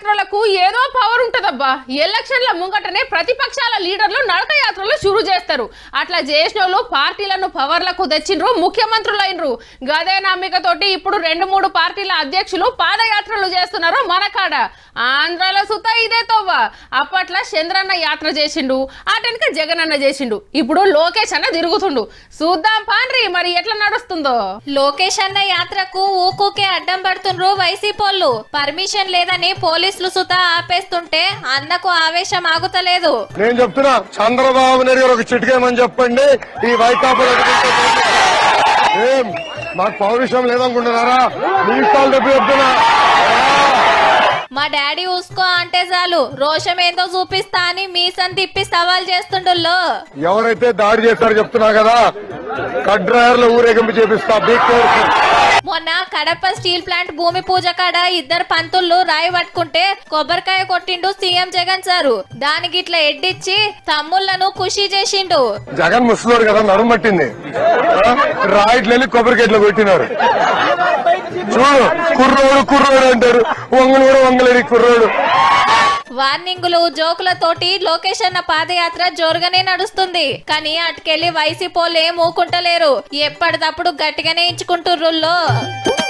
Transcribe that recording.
పాదయాత్రలకు ఏదో పవర్ ఉంటదబ్బా ఎలక్షన్ల ముంగటనే ప్రతిపక్షాల లీడర్లు నడక యాత్రలు షురు చేస్తారు అట్లా చేసిన వాళ్ళు పార్టీలను పవర్లకు తెచ్చిండ్రు ముఖ్యమంత్రులైనరు గదే నమ్మికతోటి ఇప్పుడు రెండు మూడు పార్టీల అధ్యక్షులు పాదయాత్రలు చేస్తున్నారు మన కాడ ఆంధ్రాలో సుత ఇదే తోవ్వ అప్పట్లో చంద్రన్న యాత్ర చేసిండు అటెనక జగనన్న చేసిండు ఇప్పుడు లోకేష్ అన్న తిరుగుతుండు చూద్దాం పాండ్రి మరి ఎట్లా నడుస్తుందో లోకేష్ అన్న యాత్రకు ఊకూకే అడ్డం పడుతుండ్రు వైసీపోళ్ళు పర్మిషన్ లేదని పోలీసులు సుత ఆపేస్తుంటే అన్నకు ఆవేశం ఆగుతలేదు నేను చెప్తున్నా చంద్రబాబు నాయుడు గారు ఒక చిటికేమని చెప్పండి ఈ వైకాపా ఏం మాకు పౌరుషం లేదనుకుంటున్నారా మీ ఇష్టాలు చెప్పి చెప్తున్నా మా డాడీ ఊసుకో అంటే చాలు రోషం ఏందో చూపిస్తా అని మీసం తిప్పి సవాల్ చేస్తుండుల్లో ఎవరైతే దాడి చేస్తారో చెప్తున్నా కదా కట్ డ్రైవర్లు ఊరేగింపు చేపిస్తా బీక్ మొన్న కడప స్టీల్ ప్లాంట్ భూమి పూజ కాడ ఇద్దరు పంతుళ్ళు రాయి పట్టుకుంటే కొబ్బరికాయ కొట్టిండు సీఎం జగన్ సారు దానికి ఇట్లా ఎడ్డిచ్చి తమ్ముళ్లను ఖుషి చేసిండు జగన్ ముసలోడు కదా నడుము పట్టింది రాయిట్లు వెళ్ళి కొబ్బరికెట్లు కొట్టినారు చూడు కుర్రోడు కుర్రోడు అంటారు వంగలు కూడా వంగలేడు ఈ కుర్రోడు వార్నింగులు జోకులతోటి లోకేష్ అన్న పాదయాత్ర జోరుగానే నడుస్తుంది కానీ అటుకెళ్లి వైసీపోలు ఏం ఊకుంటలేరు ఎప్పటిదప్పుడు గట్టిగానే ఇచ్చుకుంటుర్రుల్లో